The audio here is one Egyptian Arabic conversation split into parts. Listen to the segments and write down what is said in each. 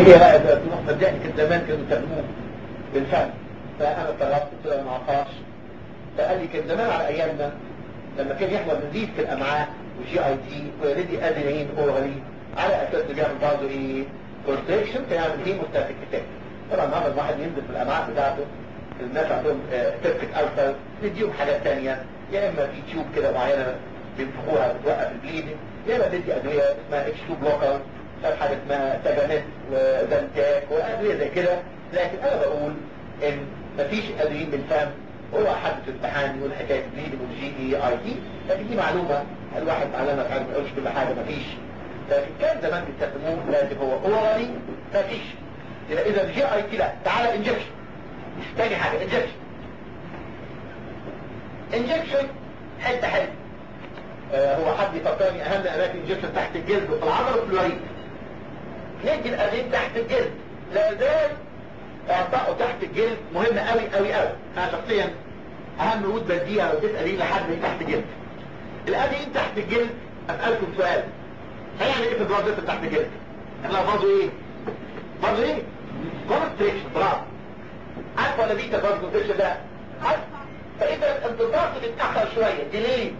يعني ايه بقى ده تروح صدقني كان زمان كانوا يستخدموه بالفعل فانا استغربت قلت له ما اعرفهاش فقال لي كان زمان على ايامنا لما كان يحصل نزيف في الامعاء وجي اي تي ويريدي ادرينالين اورالي على اساس انه بيعمل برضه ايه كونستريكشن فيعمل هيموستاتيك افكت طبعا النهارده الواحد ينزل في الامعاء بتاعته الناس عندهم سيبتك الفا نديهم حاجات تانية يا اما في تيوب كده معينه بينفخوها بتوقف البليدنج يا اما بدي ادويه اسمها اتش 2 بلوكر مش حاجه اسمها تاجاميت وزنتاك وادويه زي كده لكن انا بقول ان مفيش ادويه بالفم هو حد في الامتحان يقول حكايه بليدنج والجي اي اي تي لكن دي معلومه الواحد معلمها في ما يقولش كل حاجه مفيش لكن كان زمان بيستخدموه لازم هو اورالي مفيش يبقى اذا الجي اي تي لا تعالى انجكشن تاني حاجه انجكشن انجكشن حته حته آه هو حد يفكرني اهم اماكن انجكشن تحت الجلد وفي العضله وفي الوريد ندي الادين تحت الجلد لا زال اعطائه تحت الجلد مهم قوي قوي قوي انا شخصيا اهم وجود بديها لو تسالين لحد من تحت الجلد الادين تحت الجلد اسالكم سؤال هيعمل ايه في البلاد تحت الجلد احنا برضه ايه برضه ايه كونستريكشن برافو عارف ولا بيتا برضه كونستريكشن ده عارف فاذا امتصاصه بيتاخر شويه ديلي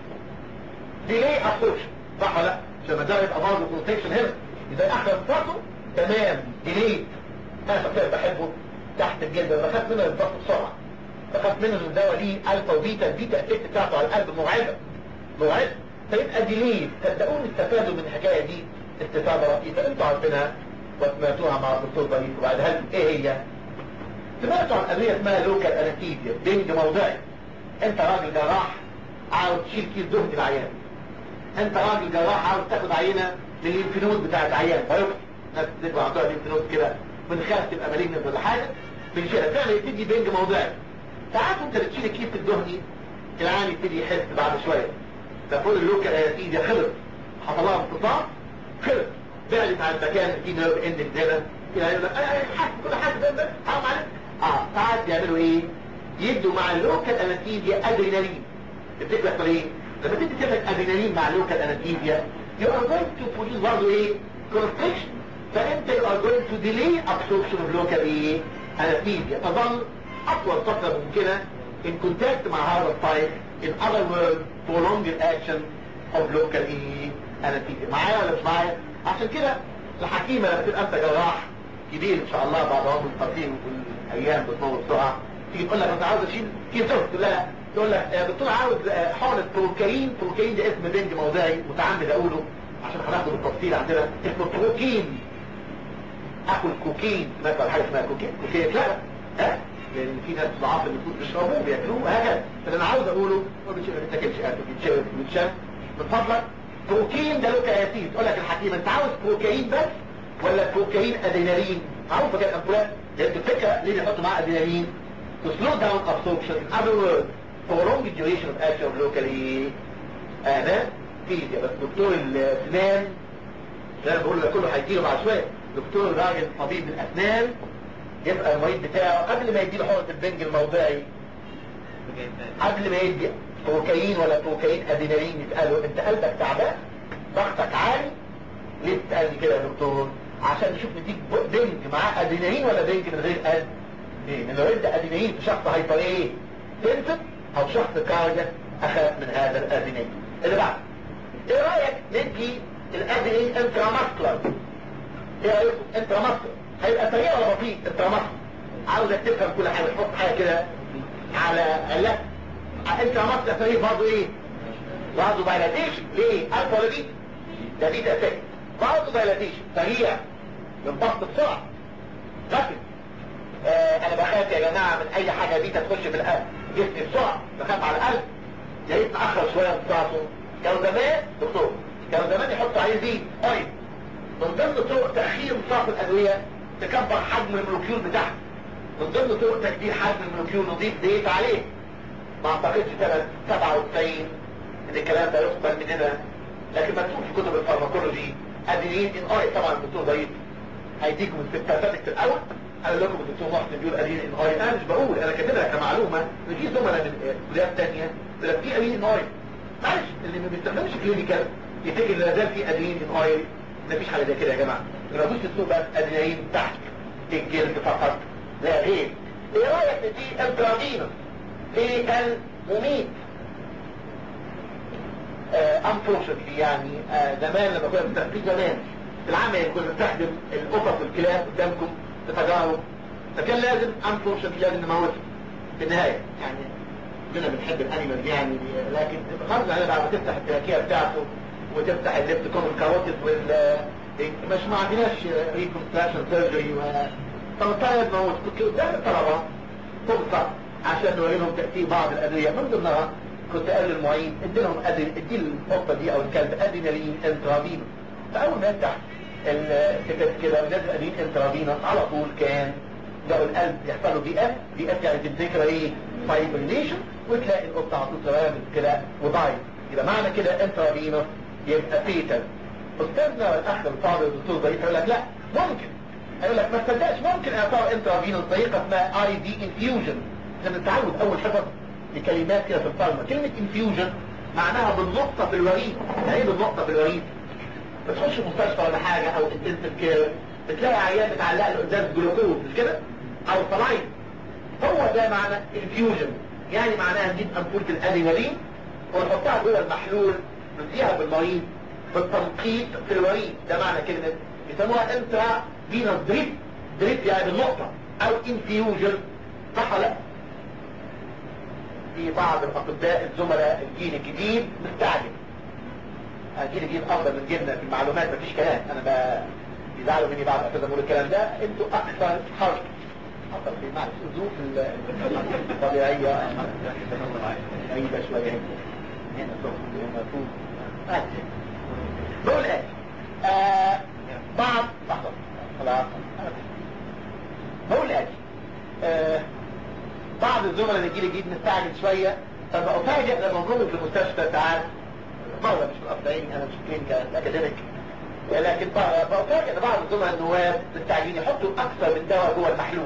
ديلي ابسوربشن صح ولا لا عشان ده يبقى برضه كونستريكشن هنا اذا اخر امتصاصه تمام ديلي انا شخصيا بحبه تحت الجلد انا بخاف منه يمتص بسرعه بخاف منه ان الدواء ليه الفا وبيتا البيتا افكت بتاعته على القلب مرعبه مرعبه فيبقى ديلي صدقوني استفادوا من الحكايه دي استفاده رهيبه انتوا عارفينها وسمعتوها مع الدكتور ضريف وبعد هل ايه هي؟ سمعتوا عن ادويه اسمها لوكال انستيزيا بنج موضعي انت راجل جراح عاوز تشيل كيس دهن العيان انت راجل جراح عاوز تاخد عينه من الليمفنود بتاع العيان بايوبسي ناس بتبقى عندها ليمفنود كده من خارج تبقى مالجنت ولا حاجه بنشيلها تعمل تدي بنج موضعي ساعات انت بتشيل الكيس الدهني العيان يبتدي يحس بعد شويه تقول اللوكال انستيزيا خلص حصل لها امتصاص خلص بعدت عن المكان في نيرف اند هنا كده يقول لك انا حاسس كل حاجه ده ده حرام عليك اه ساعات يعملوا ايه يدوا مع اللوكال انستيزيا ادرينالين تفتكر يحصل ايه لما تدي كده ادرينالين مع اللوكال انستيزيا you are going to produce برضه ايه constriction فانت you are going to delay absorption of local ايه anesthesia تظل اطول فتره ممكنه in contact مع هذا الطيف in other words prolonged action of local ايه anesthesia معايا ولا مش معايا عشان كده الحكيمه لما تبقى انت جراح كبير ان شاء الله بعد عمر التقييم والايام بتمر بسرعه تيجي تقول لك انت عاوز اشيل كيف تقول تقول لها تقول لك يا دكتور عاوز حقنه بروكاين بروكاين ده اسم بنج موضعي متعمد اقوله عشان هناخده بالتفصيل عندنا اسمه بروكين اكل كوكين سمعت عن حاجه اسمها كوكين كوكين لا ها لان في ناس ضعاف المفروض بيشربوه بياكلوه هكذا فانا عاوز اقوله ما بيتاكلش اكل بيتشرب بيتشرب من فضلك بروكين ده له كياسين تقول لك الحكيم انت عاوز بروكاين بس ولا بروكاين ادينالين معروفه كده الامبولات لان الفكره ليه بيحطوا معاه ادينالين to slow down absorption in other words prolong the duration of action of locally anesthesia بس دكتور الاسنان زي ما بقول لك كله هيجيله بعد شويه دكتور راجل طبيب الاسنان يبقى المريض بتاعه قبل ما يديله حقنه البنج الموضعي قبل ما يدي بروكاين ولا بروكاين ادينالين يساله انت قلبك تعبان ضغطك عالي ليه بتسالني كده يا دكتور عشان نشوف نديك بنج معاه ادينالين ولا بنج من غير اد ليه من لو ادى ادينالين في شخص هايبر ايه تنسب او شخص كاردياك اخاف من هذا الادينالين اللي بعد ايه رايك ندي الادينالين انتراماسكولار ايه رايكم انتراماسكولار هيبقى سريع ولا بطيء انتراماسكولار عاوزك تفهم كل حاجه تحط حاجه كده على علاج انت عملت تفريق برضه ايه برضه بايلاتيشن ليه الفا ولا بيتا ده بيتا افكت برضه بايلاتيشن سريع ينضغط بسرعه لكن آه انا بخاف يا جماعه من اي حاجه بيتا تخش في القلب جسمي بسرعه بخاف على القلب يا ريت ناخر شويه امتصاصه كانوا زمان دكتور كانوا زمان يحطوا عليه زيت طيب من ضمن طرق تاخير امتصاص الادويه تكبر حجم المولكيول بتاعها من ضمن طرق تكبير حجم المولكيول نضيف زيت عليه ما اعتقدش سنة 97 ان الكلام ده يقبل مننا لكن مكتوب في كتب الفارماكولوجي ادينين ان اي طبعا الدكتور ضعيف هيديكم الستاتيك الاول قال لكم الدكتور محسن بيقول ادينين ان اي انا مش بقول انا كاتبها كمعلومه ان في زملاء من كليات ثانيه بيقول لك في ادينين ان اي معلش اللي ما بيستخدمش كلينيكال يفتكر ان لا زال في ادينين ان اي مفيش حاجه زي كده يا جماعه ما فيش السوق بس ادرينالين تحت الجلد فقط لا غير ايه رايك في البرادينا في المميت انفورشنتلي يعني آه زمان لما كنا بنستخدم زمان في العمل كنا بنستخدم القطط والكلاب قدامكم في تجارب فكان لازم انفورشنتلي لازم نموتهم في النهايه يعني كلنا بنحب الانيمال يعني لكن غصب عننا بعد ما تفتح التراكيه بتاعته وتفتح الليفت كومن كاروتيد وال مش ما عندناش ريكونستراكشن سيرجري و فبضطر نموت كنت قدام الطلبه فرصه عشان نوري لهم تاثير بعض الادويه من ضمنها كنت قال للمعيد ادي لهم ادي القطه دي او الكلب ادرينالين انترافينوس فاول ما يفتح التكت كده ونزل ادرينالين انترافينوس على طول كان لقوا القلب يحصل له بيئات بيئات يعني تفتكر ايه فايبرينيشن وتلاقي القطه على طول ثوابت كده وضايع يبقى معنى كده انترافينوس يبقى فيتال استاذنا الاخ الفاضل الدكتور ضيف يقول لك لا ممكن يقول لك ما تصدقش ممكن اعطاء انترافينوس طريقه اسمها اي دي انفيوجن لما نتعود اول حفظ لكلمات كده في الفارما كلمة انفيوجن معناها بالنقطة في الوريد يعني ايه بالنقطة في الوريد بتخش مستشفى ولا حاجة او انتنسيف كير بتلاقي عيان متعلق له قدام جلوكوز مش كده او صلاين هو ده معنى انفيوجن يعني معناها نجيب امبولة الادرينالين ونحطها جوه المحلول نديها بالمريض بالتنقيط في الوريد ده معنى كلمة بيسموها انترا فينوس دريب دريب يعني بالنقطة او انفيوجن صح ولا لا في بعض الاطباء الزملاء الجيل الجديد مستعجل الجيل الجديد افضل من جيلنا في المعلومات مفيش كلام انا ب بيزعلوا مني بعض الاساتذه بيقولوا الكلام ده انتوا اكثر حرف حصل في معلش الظروف الطبيعيه غريبه شويه هنا سخن هنا طول بقول ايه آه بعض لحظه خلاص بقول ايه آه بعض الزملاء اللي الجيل الجديد مستعجل شوية فبأفاجئ لما نكون في المستشفى ساعات مرة مش مقطعين انا مش كلينيكا اكاديميك لكن بأفاجئ بعض الزملاء النواب مستعجلين يحطوا اكثر من دواء جوه المحلول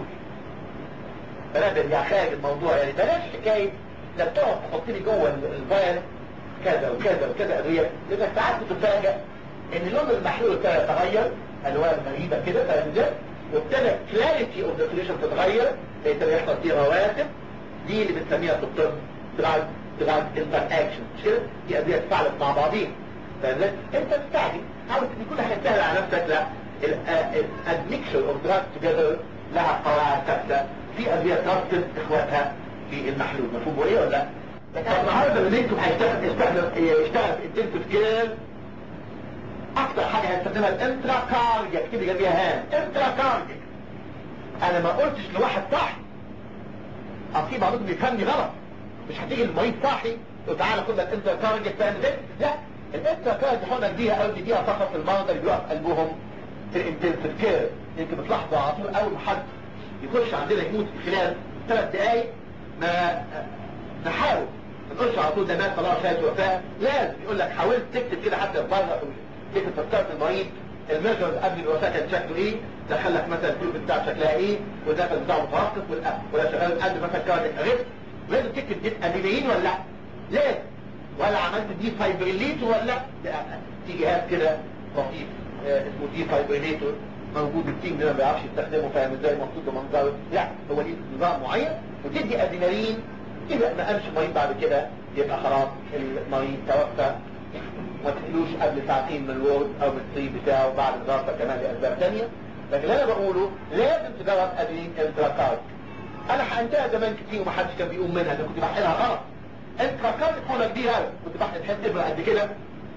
فانا برجع خارج الموضوع يعني بلاش حكاية انك تقعد تحط لي جوه الفايل كذا وكذا وكذا ادوية لانك ساعات بتتفاجئ ان لون المحلول ابتدى يتغير الوان غريبة كده فاهم ازاي؟ وابتدى كلاريتي اوف ذا سوليوشن تتغير ابتدى يحصل فيه رواتب دي اللي بنسميها في الطب دراج دراج انتر اكشن مش كده؟ دي ادويه تفاعلت مع بعضيها فاهم انت مستعجل حاول ان كل حاجه سهله على نفسك لا الادميكشر اوف دراج توجذر لها قواعد ثابته في ادويه ترتب اخواتها في المحلول مفهوم ايه ولا لا؟ طب النهارده اللي منكم هيشتغل يشتغل يشتغل في انتنسيف كير اكتر حاجة هيستخدمها الانترا كاردياك اكتبي جنبيها هان انترا كاردياك انا ما قلتش لواحد صاحي اصيب بعضكم بيفهمني غلط مش هتيجي المريض صاحي وتعالى خد لك انترا كاردياك فاهم ازاي لا الانترا كاردياك حقنك بيها او تديها فقط المرضى اللي بيقف قلبهم في الانتنسيف كير يمكن بتلاحظوا على طول اول ما حد يخش عندنا يموت في خلال ثلاث دقايق ما نحاول ما نقولش على طول ده مات خلاص فات وفاه لازم يقول لك حاولت تكتب كده حتى بره كيف فكرت المريض الميجر قبل الوفاة كان شكله ايه دخل لك مثلا التيوب بتاع شكلها ايه والنفس بتاعه متوقف ولا شغال قد مثلا كارديك اريست لازم تكتب دي ادرينالين ولا لا لازم ولا عملت دي فايبريليتور ولا لا في جهاز كده لطيف اسمه دي فايبريليتور موجود التيم ده ما بيعرفش يستخدمه فاهم ازاي المفروض بمنظره لا هو ليه نظام معين وتدي ادرينالين اذا ما قامش المريض بعد كده يبقى خلاص المريض توفى ما تقلوش قبل ساعتين من الورد او من الطريق بتاعه بعد الضغطة كمان لأسباب تانية لكن اللي انا بقوله لازم تجرب ادرين انتراكارد انا حقنتها زمان كتير ومحدش كان بيقوم منها انا كنت بحقنها غلط انتراكارد حقنة كبيرة قوي كنت بحقن حته ابره قد كده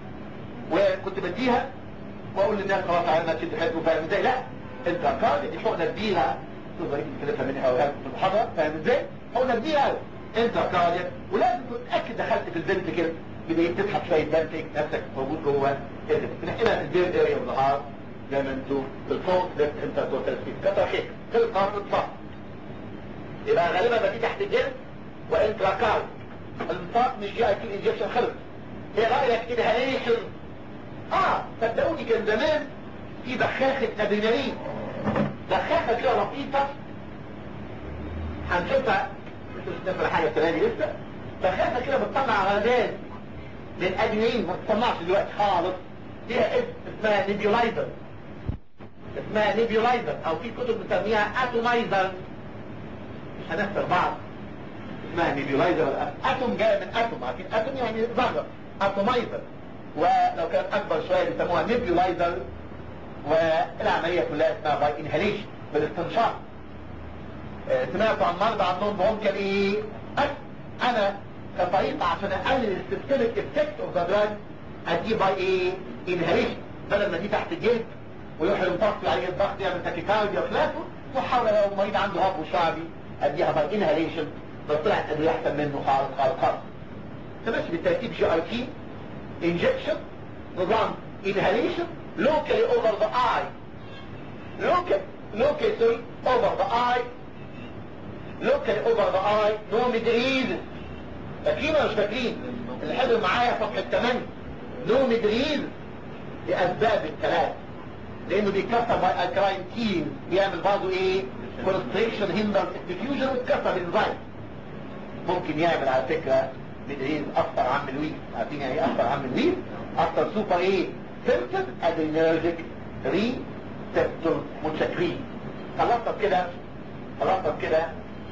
وكنت بديها واقول للناس خلاص عرفنا تشد حته فاهم ازاي لا انتراكارد دي حقنة كبيرة تقدر تكلفها مني او في المحاضرة فاهم ازاي حقنة كبيرة قوي انتراكارد ولازم تتاكد دخلت في البنت كده بدأت تسحب شوية دم تلاقي نفسك موجود جوه كده بنحقنها في الدير اريا اوف ذا هارت زي ما انتوا في الفوق ليفت انتركوتال سبيد كتر خير في القرن الفقر يبقى غالبا ما في تحت الجلد وانتراكارد الانفاق مش جاي في انجكشن خلص ايه رايك كده ايه حلو اه صدقوني كان زمان في بخاخة ادرينالين بخاخة كده لطيفة هنشوفها انتوا مش نفر حاجة السنة دي لسه بخاخة كده بتطلع غازات من ادرينالين ما بتطلعش دلوقتي خالص ليها اسم اسمها نيبيولايزر اسمها نيبيولايزر او في كتب بنسميها اتومايزر مش هنخسر بعض اسمها نيبيولايزر اتوم جايه من اتوم عارفين اتوم يعني ذره اتومايزر ولو كانت اكبر شويه بيسموها نيبيولايزر والعمليه كلها اسمها باي انهاليشن بالاستنشاق آه، سمعتوا عن مرضى عندهم برونكال ايه انا كطريقه عشان اقلل السيستميك افكت اوف ذا دراج ادي باي ايه انهاليشن بدل ما دي تحت الجلد ويروح ينفصل عليه الضغط يعمل تاكيكارديا وخلافه محاولة لو المريض عنده هبو شعبي اديها باي انهاليشن بس طلعت ادويه احسن منه خالص خالص خالص تمشي بالترتيب جي ار تي انجكشن نظام انهاليشن locally over the eye locally locally sorry over the eye locally over the eye no midriz فاكرين ولا مش فاكرين اللي حضر معايا صفحة 8 no midriz لأسباب الثلاث لأنه بيكسر باي الكراين تيل بيعمل برضه ايه constriction hinders diffusion ويتكسر بالانزايم ممكن يعمل على فكرة مدريز اكتر عم الويل عارفين يعني ايه اكتر عم الويل اكتر سوبر ايه سيمتم ادرينرجيك ري سيبتور متشكرين خلصت كده خلصت كده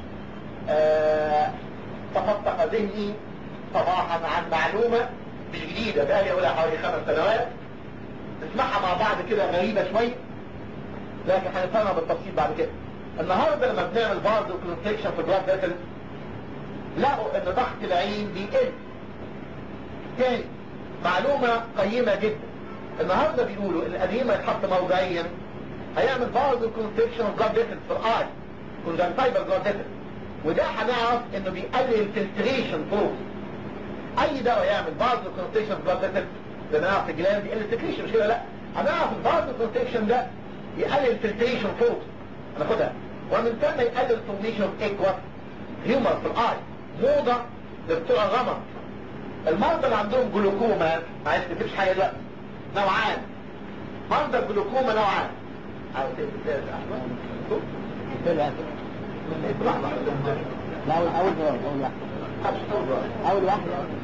آه تفتق ذهني صباحا عن معلومة مش جديدة بقالي اقولها حوالي خمس سنوات نسمعها مع بعض كده غريبة شوية لكن هنفهمها بالتفصيل بعد كده النهاردة لما بنعمل بعض كونستريكشن في البلاد فيسل لقوا ان ضغط العين بيقل تاني معلومة قيمة جدا النهاردة بيقولوا القديمة يتحط موضعيا هيعمل بعض كونستريكشن بلاد فيسل في الاي كونجنتايبر بلاد فيسل وده هنعرف انه بيقلل الفلتريشن فوق اي دواء يعمل بعض كونستريكشن بلاد فيسل زي ما نعرف الجلان بيقلل الفلتريشن مش كده لا هنعرف البعض كونستريكشن ده يقلل الفلتريشن فوق هناخدها ومن ثم يقلل فورميشن اوف ايكوس هيومر في الاي موضة لبتوع الغمر المرضى اللي عندهم جلوكوما معلش ما تكتبش حاجه دلوقتي نوعان مرضى الجلوكوما نوعان عاوز تكتب ازاي يا احمد لا اول اول اول واحد اول واحد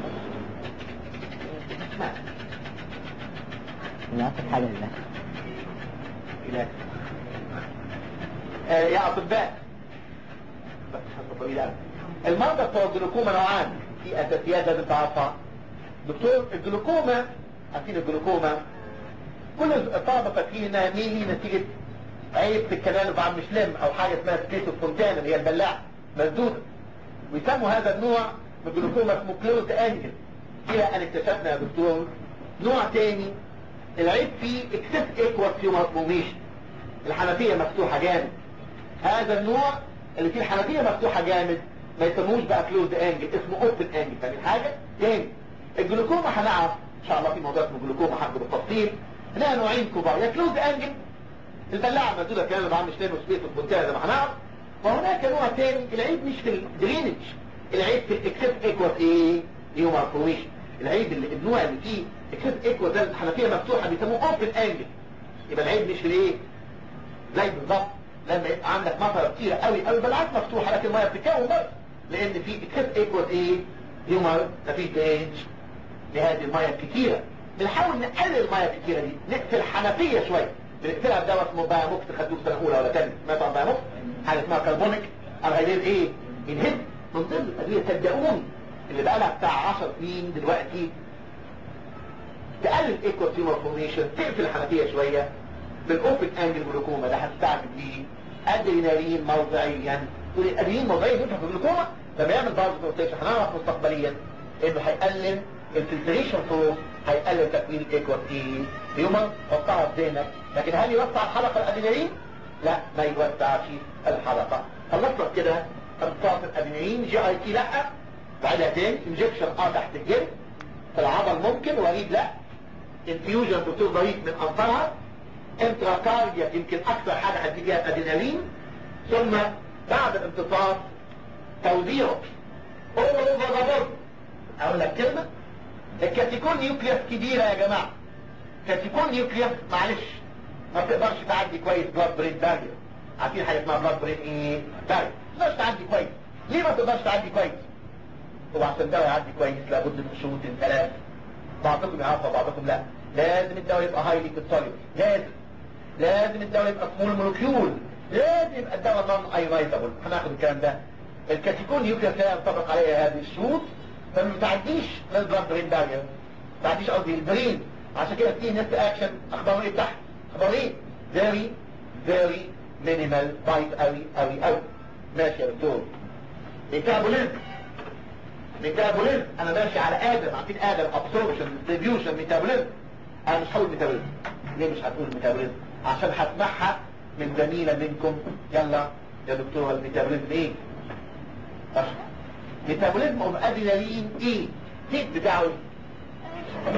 لا اخر حاجه لله آه يا اطباء بس حصة طويلة أوي. المرضى بتوع الجلوكوما نوعان في اساسيات لازم تعرفها دكتور الجلوكوما عارفين الجلوكوما كل الطلبه فاكرين انها ميلي نتيجه عيب في الكنال بعد مش لم او حاجه اسمها سبيس فونتانا اللي هي البلاعه مسدوده ويسموا هذا النوع من الجلوكوما اسمه كلوز انجل الى ان اكتشفنا يا دكتور نوع تاني العيب فيه اكسس ايكوال تيومر فورميشن الحنفيه مفتوحه جامد هذا النوع اللي فيه الحنفيه مفتوحه جامد ما يسموش بقى كلوز انجل اسمه اوبن انجل فاهم حاجه تاني الجلوكوما هنعرف ان شاء الله في موضوع اسمه جلوكوما حق بالتفصيل هنلاقي نوعين كبار يا كلوز انجل البلاعه مسدوده كان بعمل مش لانه سبيس ومنتهى زي ما هنعرف وهناك نوع تاني العيب مش في الدرينج العيب في الاكسس ايكوال ايه هيومر فورميشن العيب اللي النوع اللي فيه اكسس ايكوال ده الحنفيه مفتوحه بيسموه اوبن انجل يبقى العيب مش في الايه زي بالظبط لما يبقى عندك مطره كتيره قوي قوي بالعكس مفتوحه لكن الميه بتتكون بس لان في اكسس ايكوال ايه هيومر مفيش درينج لهذه الميه الكتيره بنحاول نقلل الميه الكتيره دي نقفل حنفيه شويه بنقفلها بدواء اسمه بايموكس خدوه سنه اولى ولا ثانيه سمعت عن بايموكس حاجه اسمها كربونيك الهيدين ايه انهب من ضمن الادويه صدقوني اللي بقى لها بتاع 10 سنين دلوقتي تقلل ايكو تيومر فورميشن تقفل الحنفيه شويه بالاوبن انجل جلوكوما ده هتستعمل بيه ادرينالين موضعيا والادرينالين موضعيا ينفع في الجلوكوما لما يعمل بعض الكونتيشن هنعرف مستقبليا انه هيقلل الفلتريشن فلو هيقلل تكوين الايكوال تي هيومن حطها في ذهنك لكن هل يوسع الحلقه الادرينالين؟ لا ما يوسعش الحلقه خلصنا كده امتصاص الادرينالين جي اي تي لا بعدها تاني انجكشن اه تحت الجلد العضل ممكن وريد لا انفيوجن دكتور ضريب من انظارها انتراكارديا يمكن اكثر حاجه هتجي فيها الادرينالين ثم بعد الامتصاص توزيعه اوفر اوفر اقول لك كلمه الكاتيكون نيوكليوس كبيره يا جماعه كاتيكون نيوكليوس معلش ما تقدرش تعدي كويس بلاد برين بارير عارفين حاجه اسمها بلاد برين ايه بارير ما تقدرش تعدي كويس ليه ما تقدرش تعدي كويس هو عشان ده يعدي كويس لابد من شروط ثلاث بعضكم يعرفها بعضكم لا لازم الدواء يبقى هايلي كونسوليبل لازم لازم الدواء يبقى سمول مولكيول لازم يبقى الدواء نون ايونايزابل هناخد الكلام ده الكاتيكون نيوكلير لا ينطبق عليها هذه الشروط فما تعديش للبلاد برين بارير ما تعديش قصدي البرين عشان كده في نفس اكشن اخباره ايه تحت اخباره ايه very very minimal بايت قوي قوي قوي ماشي يا دكتور ميتابوليزم ميتابوليزم انا ماشي على ادم عارفين ادم ابسوربشن ديستريبيوشن ميتابوليزم انا مش هقول ميتابوليزم ليه مش هتقول ميتابوليزم عشان هسمعها من زميله منكم يلا يا دكتور الميتابوليزم ايه اشرح ميتابوليزم اوف ادرينالين ايه تيك بتاعه ايه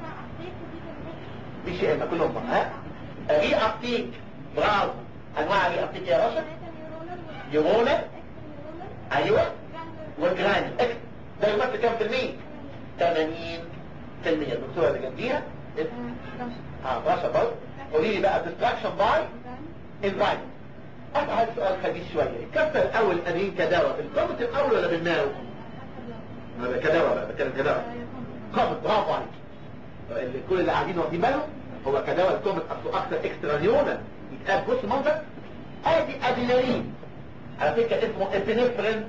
دي شيء ما كلهم ها ري ابتيك برافو انواع ري ابتيك يا رشد يورونا ايوه والجراني ده يمثل كام في المية 80 في المية الدكتورة اللي جنبيها اه رشا برضه قولي لي بقى ديستراكشن باي انفايت اسال سؤال خبيث شويه الكبسه الاول انهين كدواء الكبسه الاول ولا بالماء هذا كدواء بقى بتكلم كدواء كومت برافو عليك اللي كل اللي قاعدين واخدين بالهم هو كدواء الكومت اصله اكثر اكسترانيونا يتقال بص منظر ادي ادرينالين على فكره اسمه ابنفرين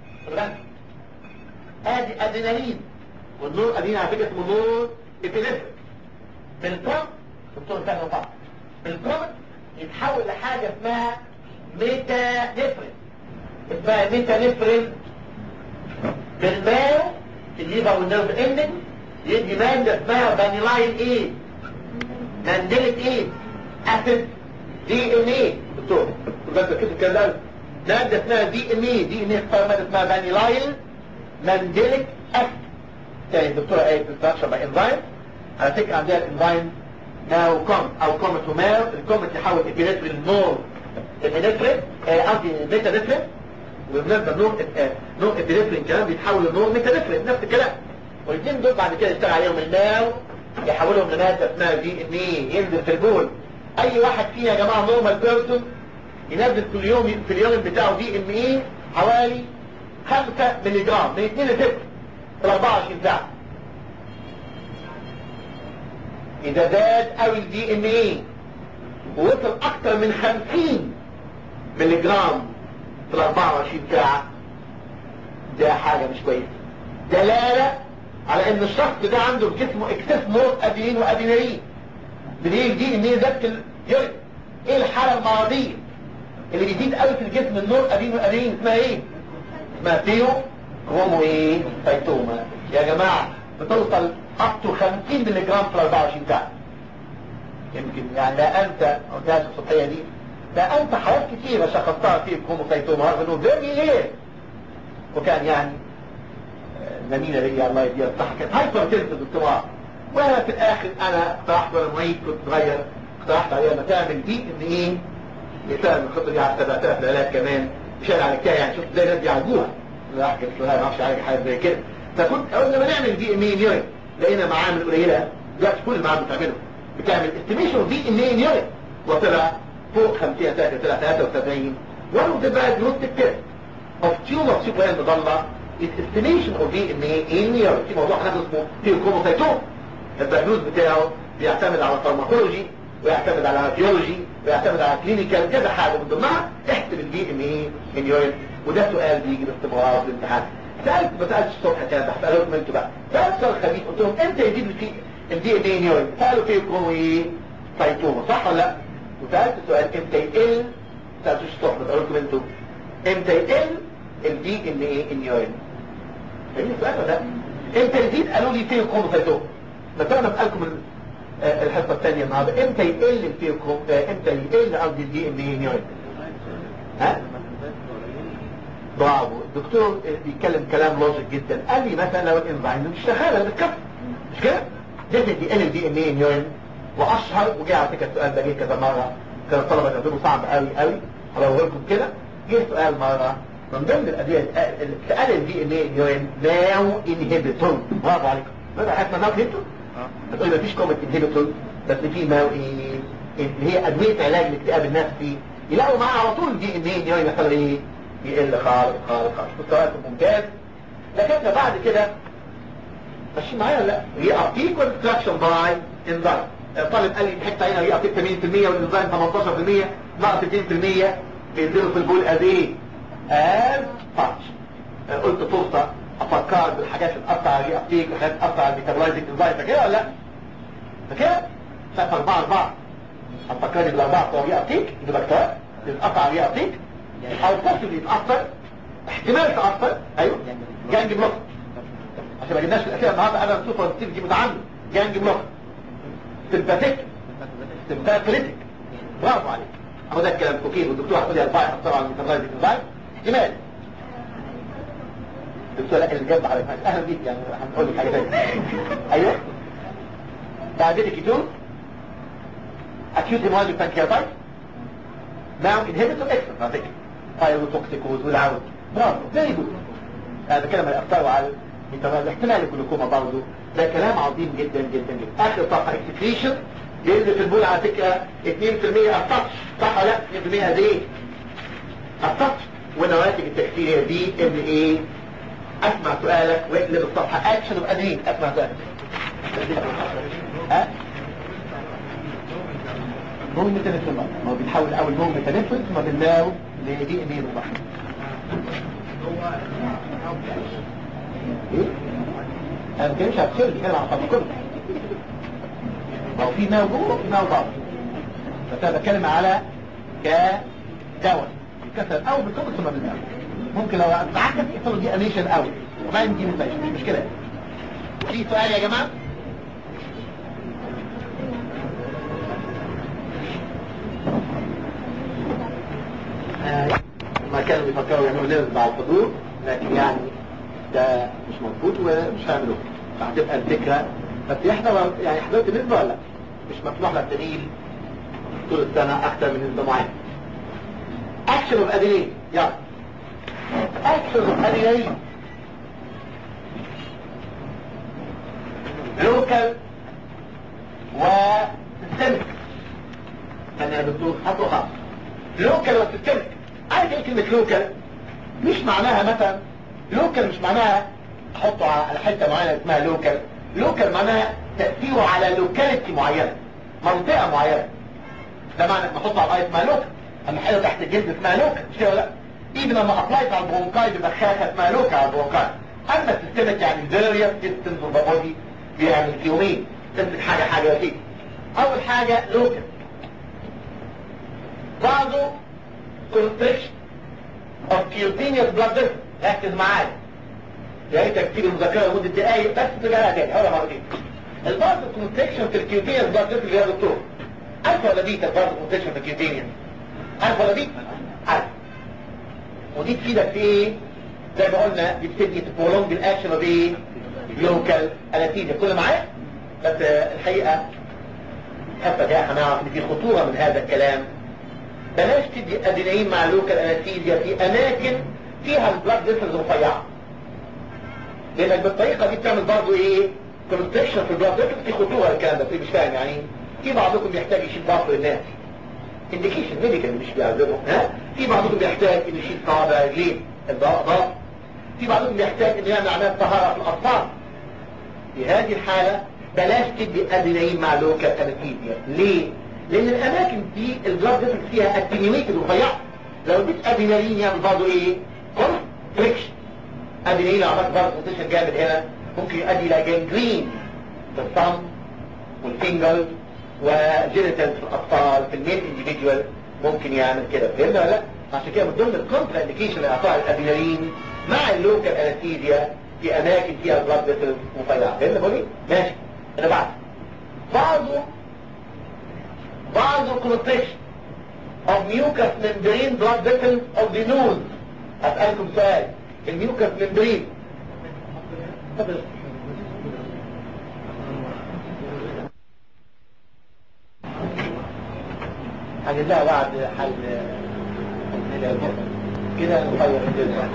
ادي ادرينالين والنور ادرينالين على فكره اسمه نور ابنفرين بالكومت دكتور ثاني وقع بالكومت يتحول لحاجه اسمها ميتا نفرين اسمها ميتا نفرين بالماء الليفر والنيرف اندنج يدي مادة اسمها فانيلاين ايه مانديلك ايه اسيد دي ان ايه دكتور بس كده الكلام مادة اسمها دي ان ايه دي ان ايه اختار مادة اسمها فانيلاين مانديلك اسيد تاني الدكتورة ايه بتستركشر باي انزايم على فكرة عندها الانزايم ناو كومت او كومت وماو الكومت يحول ابينفرين نور ابينفرين قصدي ميتا نفرين وبالنسبه نور نور ابينفرين كمان بيتحول لنور ميتا نفرين نفس الكلام والاثنين دول بعد كده يشتغل عليهم الماو يحولهم لماده اسمها دي ان ايه ينزل في البول اي واحد فينا يا جماعه نورمال بيرسون ينزل كل يوم في اليوم بتاعه دي ان ايه حوالي 5 مللي جرام من 2 ل 6 في 24 ساعه اذا زاد قوي الدي ان ايه ووصل اكتر من 50 مللي جرام في ال 24 ساعة ده حاجة مش كويسة دلالة على ان الشخص ده عنده في جسمه اكتف مور ادينين وادينين بدليل دي ان هي ذات اليورين ايه الحالة المرضية اللي بيزيد قوي في الجسم النور ادين وادينين اسمها ايه اسمها تيو كرومو ايه سايتوما يا جماعة بتوصل up to 50 ملي جرام في 24 ساعة يمكن يعني لا انت قلتهاش الصبحية دي لا انت حالات كتيرة شخصتها في كروموسايتوما رغم انه فيري ايه وكان يعني زميلة ليا الله يديها الصحة كانت هايبر تنس الدكتوراه وانا في الاخر انا اقترحت وانا معيد كنت صغير اقترحت عليها ما تعمل دي ان ايه مثال من الخطة دي على 7000 العلاج كمان مشان على الكاية يعني شفت زي الناس بيعالجوها لا احكي ما اعرفش عالج حاجة زي كده فكنت اول لما نعمل دي ان ايه نيورين لقينا معامل قليلة دلوقتي كل المعامل بتعمله بتعمل استيميشن دي ان ايه نيورين وطلع فوق 50 سنة طلع 73 one of the diagnostic tests of tumor super المضلة is estimation of DNA in urine في موضوع هناخد اسمه تيوكوموسايتوم الدايجنوز بتاعه بيعتمد على فارماكولوجي ويعتمد على بيولوجي ويعتمد على كلينيكال كذا حاجة من ضمنها احسب الدي ان ايه ان يورين وده سؤال بيجي باستمرار في الامتحان سألت ما سألتش الصبح كان بحسأله لكم انتوا بقى سألت سؤال خبيث قلت لهم امتى يزيد في الدي ان ايه ان يورين سألوا فيكم ايه سايتوما صح ولا لا وسألت سؤال امتى يقل سألتوش الصبح بقول لكم انتوا امتى يقل الدي ان ايه ان يورين فاهمين السؤال ولا لا امتى يزيد قالوا لي فيه كروموسايتوم بس انا بسالكم الحصه الثانيه النهارده امتى يقل الفيه امتى يقل قصدي الدي ان ايه نيورين ها برافو الدكتور بيتكلم كلام لوجيك جدا قال لي مثلا لو الانزيم مش شغاله بتكفي مش كده ده يقل الدي ان ايه نيورين واشهر وجه على فكره السؤال ده جه كذا مره كان الطلبه كاتبينه صعب قوي قوي هقول لكم كده جه سؤال مره من ضمن الادويه اللي تقلل الدي ان ايه نيورين ناو انهبيتور برافو عليكم ماذا حاسس ناو انهبيتور هتقول مفيش كومنت انهبيتور بس في ماو ايه اللي هي ادويه علاج الاكتئاب النفسي يلاقوا معاها على طول الدي ان ايه نيورين يحصل ايه يقل خالص خالص خالص مستواكم ممتاز لكن بعد كده ماشي معايا ولا لا هي ارتيكول ديستراكشن باي انزايم الطالب قال لي الحته هنا هي 80% والانزايم 18% ناقص 2% بينزلوا في البول قد ايه؟ از تاتش قلت فرصه افكر بالحاجات اللي تاثر على الريابتيك وحاجات تاثر على الميتابولايزنج انزايم فاكرها ولا لا؟ فاكرها؟ شايف 4 4 هتفكرني بالاربعه بتوع الريابتيك البكتيريا بتتاثر على الريابتيك او بوسيبل يتاثر احتمال تاثر ايوه جانج بلوك عشان ما جبناش الاسئله النهارده انا سوبر دي متعمد جانج بلوك سمباثيك سمباثيك برافو عليك اهو ده الكلام كوكين والدكتور هتقول لي اربعه اثر على الميتابولايزنج انزايم احتمال الدكتور لا اللي جنب على اهلا بيك يعني هنقول لك حاجه ثانيه ايوه diabetic ketone acute hemorrhagic pancreatitis now inhibitor extra على فكره بايروتوكسيكوز والعود برافو فيري جود انا بتكلم عن الاثار على الميتابولايزنج احتمال الجلوكوما برضه ده كلام عظيم جدا جدا جدا اخر صفحه اكسكريشن ينزل في البول على فكره 2% السطح صح ولا لا 2% قد ايه السطح ونواتج التكسيريه دي ان ايه اسمع سؤالك واقلب الصفحه اكشن وادرين اسمع سؤالك ها نوم ميتانيفل ما هو بيتحول اول نوم ميتانيفل ثم بالناو لدي ان ايه بالظبط ايه انا ما بتكلمش على السيرج بتكلم على الخط كله هو في ناو جوه وفي ناو بره بس انا بتكلم على كدواء يتكسر الاول بالكبر ثم بالناو ممكن لو اتعكس يحصل دي انيشن الاول وبعدين دي مش مشكله في سؤال يا جماعه ما كانوا بيفكروا يعملوا نسبة مع الحضور لكن يعني ده مش مظبوط ومش هيعملوه فهتبقى الفكرة بس احنا يعني حضرت نسبة ولا لا؟ مش مسموح لك تنيل طول السنة أكثر من نسبة معينة أكشن اوف أدرينالين يلا أكشن اوف أدرينالين لوكال وسيستمك كان يا دكتور خطوة خطوة لوكال وسيستمك عارف ايه كلمة لوكال مش معناها مثلا لوكال مش معناها احطه على حتة معينة اسمها لوكال لوكال معناها تأثيره على لوكاليتي معينة منطقة معينة ده معنى ما احطه على الاي اسمها لوكال اما حاجة تحت الجلد اسمها لوكال مش كده لا ايفن لما ابلايت على البرونكاي ببخاخة اسمها لوكال على البرونكاي اما السيستمك يعني الفيريوس سيستمز اوف ذا بودي بيعمل في يومين تمسك حاجة حاجة فيه اول حاجة لوكال بعضه constriction of cutaneous blood vessels ركز معايا يا ريت تكتب المذاكره لمده دقائق بس ترجعها تاني اول مرتين البارد كونستريكشن في الكيوتينيوس بلاد فيسل يا دكتور الفا ولا بيتا البارد كونستريكشن في الكيوتينيوس الفا ولا بيتا الفا ودي تفيدك في ايه زي ما قلنا دي بتدي تبولونج الاكشن اوف ايه لوكال انستيزيا كل معايا بس الحقيقه حتى جاء هنعرف ان في خطوره من هذا الكلام بلاش تدي ادرينالين مع لوكال انستيزيا في اماكن فيها البلاد فيسلز رفيعه لانك بالطريقه دي بتعمل برضه ايه كونستريكشن في البلاد فيسلز في خطوره الكلام ده في مش فاهم يعني في بعضكم بيحتاج يشيل ضغط للناس انديكيشن ميديكال مش بيعذبهم ها في بعضكم بيحتاج انه يشيل صوابع رجلين الضغط في بعضكم بيحتاج انه يعمل عمليات طهاره في الاطفال في هذه الحاله بلاش تدي ادرينالين مع لوكال انستيزيا ليه لان الاماكن دي البلاد فيسلز فيها اتنيويتد رفيعه لو اديت ادرينالين يعمل برضه ايه كونستريكشن ادرينالين لو عملت برضه كونستريكشن جامد هنا ممكن يؤدي الى جانجرين في الثumb والفينجر وجينيتال في الاطفال في الميل انديفيدوال ممكن يعمل كده فهمنا ولا لا عشان كده من ضمن الكونترا انديكيشن لاعطاء الادرينالين مع اللوكال انستيزيا في اماكن فيها بلاد فيسلز رفيعه فهمنا بقول ماشي انا بعد بعضه بعض constriction of mucous membrane blood vessels of the nose أسألكم سؤال الميوكس membrane هنجد لها بعد حل كده نغير الجزء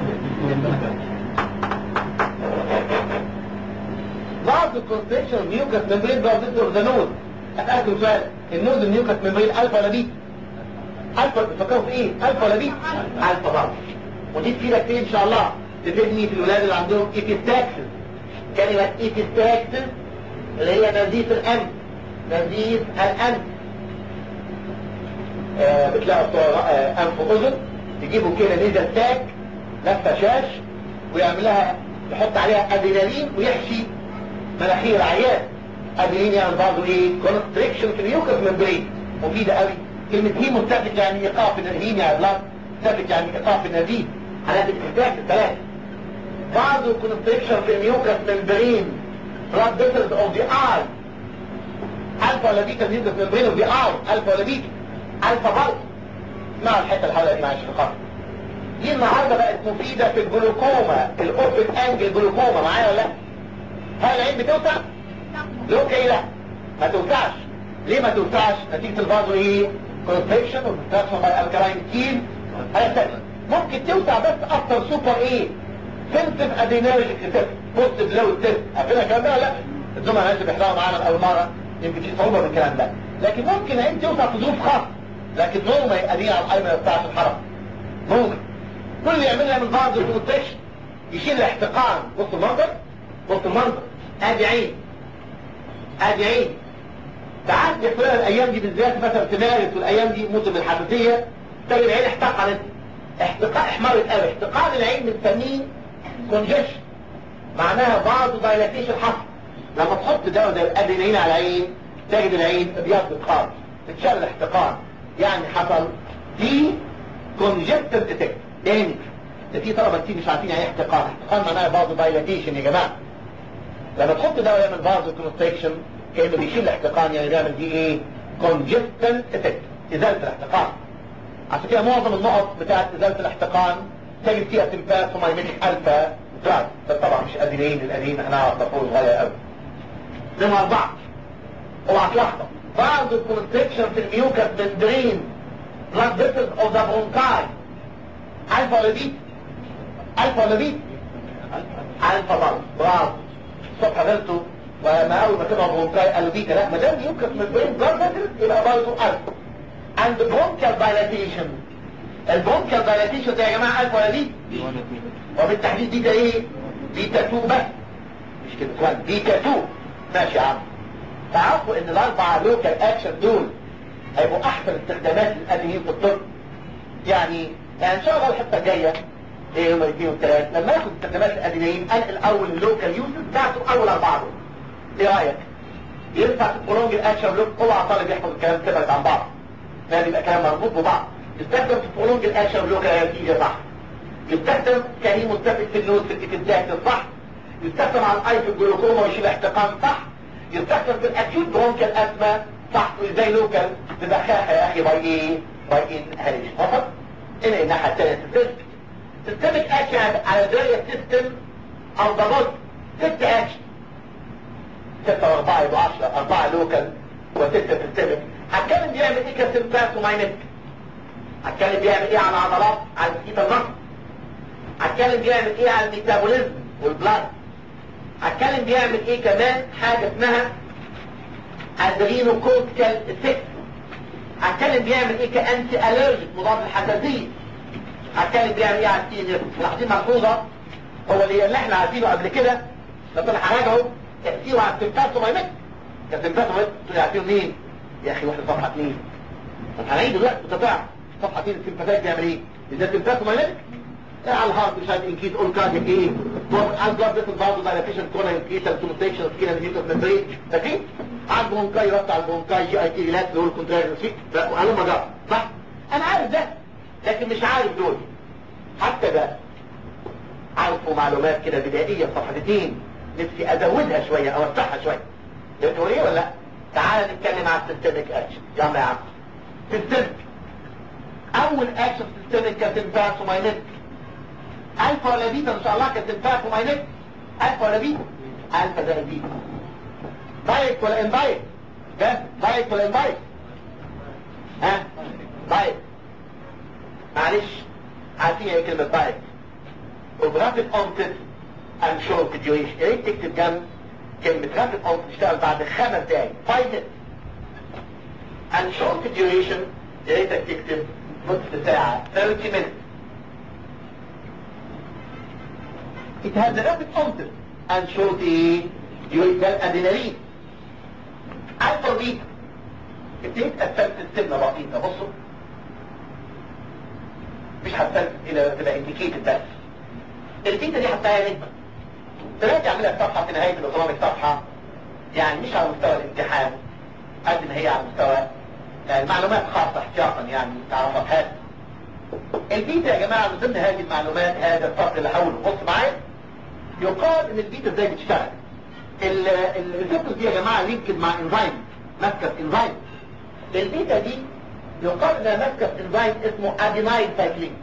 بعض constriction of mucous membrane blood vessels of the nose أسألكم سؤال النوز النيوكس ممبرين ألفا ولا بيتا ألفا بتفكروا في إيه ألفا ولا بيتا ألفا برضه ودي تفيدك فين إن شاء الله تفيدني في الولاد اللي عندهم إيبيستاكسس كلمة إيبيستاكسس اللي هي نزيف الأنف نزيف الانف آه بتلاقوا بتوع آه انف واذن يجيبوا كده نيزل تاك لفه شاش ويعمل لها يحط عليها ادرينالين ويحشي مناخير العيان ادرينالين يعني برضه ايه كونستريكشن في الميوكس ممبرين مفيده قوي كلمه هيموستاتيك يعني ايقاف الهيم يعني بلاد ستاتيك يعني ايقاف النزيف حالات الاحتاج الثلاثه برضه كونستريكشن في الميوكس ممبرين blood vessels of the eye الفا ولا بيتا نيوكس ممبرين of the eye الفا ولا بيتا الفا برضه اسمعوا الحته الحلقه دي معلش في القطر دي النهارده بقت مفيده في الجلوكوما الاوبن انجل جلوكوما معايا ولا لا هل العين بتوسع لوكي لا ما توسعش ليه ما توسعش نتيجه الفازو ايه كونستريكشن وكونستراكشن باي الكلاين كيل ممكن توسع بس اكتر سوبر ايه سنسيف ادينيرجيك افكت بوزيتيف لو تيست عارفين الكلام ده ولا لا الزملاء الناس اللي بيحضروا معانا اول مره يمكن في صعوبه من الكلام ده لكن ممكن العين توسع في ظروف خاصه لكن نورمال ادي على القلب ما يفتحش الحرم ممكن كل اللي يعملها من بعض الكونتكشن يشيل الاحتقان بص المنظر بص المنظر ادي عين ادي عين ساعات بيحصل الايام دي بالذات مثلا في مارس والايام دي موسم الحساسيه تلاقي العين احتقنت احتقان احمرت قوي احتقان العين بنسميه كونجيشن معناها بعض دايلاتيشن حصل لما تحط دواء زي الادرينالين على العين تجد العين ابيض خالص تتشال الاحتقان يعني حصل دي كونجكتيف افكت تاني ده في طلبه كتير مش عارفين يعني ايه احتقان احتقان معناها بعض دايلاتيشن يا جماعه لما تحط دواء يعمل فازو كونستريكشن كانه بيشيل الاحتقان يعني بيعمل دي ايه كونجستن افكت ازاله الاحتقان عشان كده معظم النقط بتاعت ازاله الاحتقان تجد فيها سمباث ومايميتيك الفا دراج بس طبعا مش ادرينالين الادرينالين احنا نعرف تفوز صغير قوي رقم اربعه اوعى تلخبط بعض الكونستريكشن في الميوكس ممبرين blood vessels of the bronchi الفا ولا بيتا الفا ولا بيتا الفا برضه برافو الصبح غلطوا وما اول ما كانوا برونكاي قالوا بيتا لا ما دام يوكس ممبرين blood vessels يبقى برضه الفا and bronchial dilatation البرونكيال dilatation ده يا جماعه الفا ولا بيتا وبالتحديد دي ده ايه بيتا 2 بس مش كده كويس بيتا 2 ماشي يا عم تعرفوا ان الاربع لوكال اكشن دول هيبقوا احسن استخدامات للادويه في الطب يعني يعني ان شاء الله الحصه الجايه ايه يوم الاثنين والثلاث لما ناخد استخدامات الادويه انقل اول اللوكال يوزز بتاعته اول اربعه دول ايه رايك؟ ينفع تبرونج الاكشن لوك اوعى طالب يحفظ الكلام تبعد عن بعض لازم يبقى كلام مربوط ببعض يستخدم في برونج الاكشن لوك نتيجه صح يستخدم كريم متفق في النوز في الاتجاه الصح يستخدم على الاي في الجلوكوما ويشيل احتقان صح يستخدم في الاكيوت برونكال ازمه صح وازاي لوكال تدخلها يا اخي باي ايه باي ان هريش فقط الى الناحيه الثانيه سيستمك سيستمك اكشن على فيريا سيستم او ذا بودي ست اكشن ستة واربعة يبقوا عشرة اربعة لوكال وستة سيستمك هتكلم بيعمل ايه كسيمباس وماينت هتكلم بيعمل ايه على عضلات على سكيت النص هتكلم بيعمل ايه على الميتابوليزم والبلاد هتكلم بيعمل ايه كمان حاجة اسمها ادرينو كورتيكال افكت هتكلم بيعمل ايه كانتي الرجيك مضاد الحساسية هتكلم بيعمل ايه على السي لاحظين ملحوظة هو اللي, اللي احنا عارفينه قبل كده بس انا هراجعه تأثيره على السمباتومايمت كسمباتومايمت انتوا عارفين مين يا اخي واحد صفحة اثنين طب هنعيد دلوقتي انت تعرف صفحة اثنين السمباتات بيعمل ايه اذا السمباتومايمت على الهارت مش عارف انكيز اول كارديك ايه على البلاد فيسل برضه دايلاتيشن كولا انكيز الكونستيكشن سكينا ميوكس ممبرين فاكرين على البرونكاي ربط على البرونكاي جي اي تي ريلاكس اللي هو الكونتراكشن فيك وقالوا ما جرى صح انا عارف ده لكن مش عارف دول حتى ده عارفوا معلومات كده بدائيه في صفحتين نفسي ازودها شويه اوسعها شويه تقول ايه ولا لا تعال نتكلم على السيستميك اكشن يلا يا عم سيستميك اول اكشن سيستميك كسمباس وماينت الفا ولا بيتا ان شاء الله كسمباس وماينت الفا ولا بيتا الفا زائد بيتا دايت ولا اندايت ده دايت ولا اندايت ها دايت معلش عارفين ايه كلمه دايت وجرافيك اونست اند شورت ديوريشن يا ريت تكتب جنب كلمه جرافيك اونست تشتغل بعد خمس دقايق 5 minutes and short duration يا ريتك تكتب نصف ساعه 30 minutes It has a rapid onset and short duration ده الادرينالين الفا بيتا ابتديت اتسلسل سنه بسيطه بصوا مش هتسلسل الى تبقى انديكيتد بس البيتا دي حطها نجمه دلوقتي اعملها صفحه في نهايه الاوتوميك صفحه يعني مش على مستوى الامتحان قد ما هي على مستوى يعني معلومات خاصه احتياطا يعني تعرفها بهذا البيتا يا جماعه من ضمن هذه المعلومات هذا الفصل اللي هقوله بص معايا يقال ان البيتا ازاي بتشتغل الريسبتورز دي يا جماعه لينكد مع انزيم ماسكه انزيم البيتا دي يقال انها ماسكه انزيم اسمه ادينايل سايكلين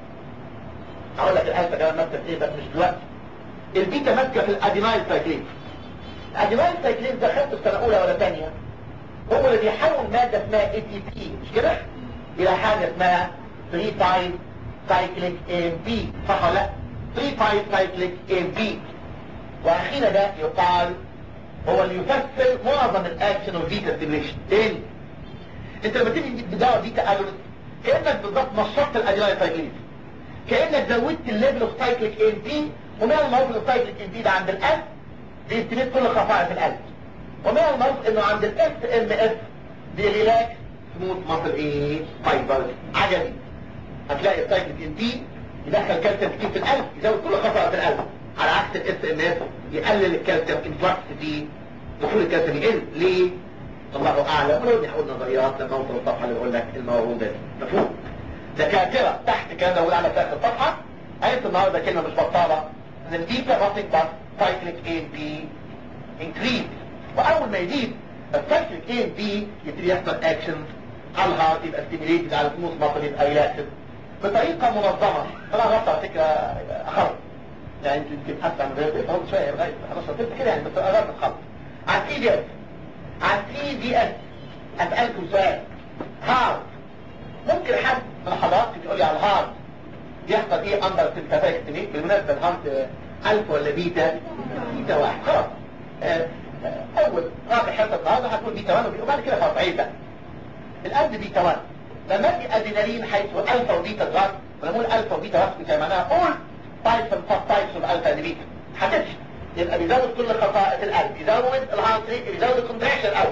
هقول لك الالفا كمان ماسكه ايه بس مش دلوقتي البيتا ماسكه في الادينايل سايكلين الادينايل سايكلين ده خدته في سنه اولى ولا ثانيه هو اللي بيحول ماده اسمها اي تي بي مش كده الى حاجه اسمها 3 5 سايكليك ام بي صح ولا لا 3 5 سايكليك ام بي واخيرا ده يقال هو اللي يفسر معظم الاكشن والبيتا ستيميشن تاني انت لما تيجي تدور بيتا اجونست كانك بالظبط نشطت الادينايل سايكلين كانك زودت الليفل اوف سايكليك ام بي ومن المعروف ان السايكليك ام بي ده عند القلب بيستميت كل خصائص القلب ومن المعروف انه عند الاس ام اس بيريلاكس سموث ماسل ايه فايبر عجبي هتلاقي السايكليك ام بي يدخل كالسيوم كتير في القلب يزود كل خصائص القلب على عكس الاس ام اس يقلل الكالسيوم انفلكس دي دخول الكالسيوم يقل ليه؟ الله اعلم ولو دي هقول نظريات لما اوصل الصفحه اللي بقول لك الموجوده دي مفهوم؟ دكاتره تحت الكلام ده بقول على في اخر الصفحه قالت النهارده كلمه مش بطاله ان البيتا nothing but cyclic A B increase واول ما يزيد السايكليك A B يبتدي يحصل اكشن على الهارت يبقى ستيميليتد على سموث ماسل يبقى ريلاكسد بطريقه منظمه انا غلطت على فكره اخرت يعني انت يمكن حتى عن غير فهو شويه لغايه خلاص قلت كده يعني بس قررت الخط على السي دي اس على السي دي اس اسالكم سؤال هارد ممكن حد من حضراتكم يقول لي على الهارد يحصل ايه اندر سيمباثيك تنيك بالمناسبه الهارد الف ولا بيتا بيتا واحد خلاص آه، آه، اول رابع حصه النهارده هتكون بيتا 1 وبعد كده فرعين بقى القلب بيتا 1 لما ادي ادرينالين حيث الفا وبيتا دراج ولما اقول الفا وبيتا دراج معناها قول تايبس اند تايبس اوف الفا اند بيتا هتمشي يبقى بيزود كل خصائص القلب بيزود الهارت ريت بيزود الكونتراكشن الاول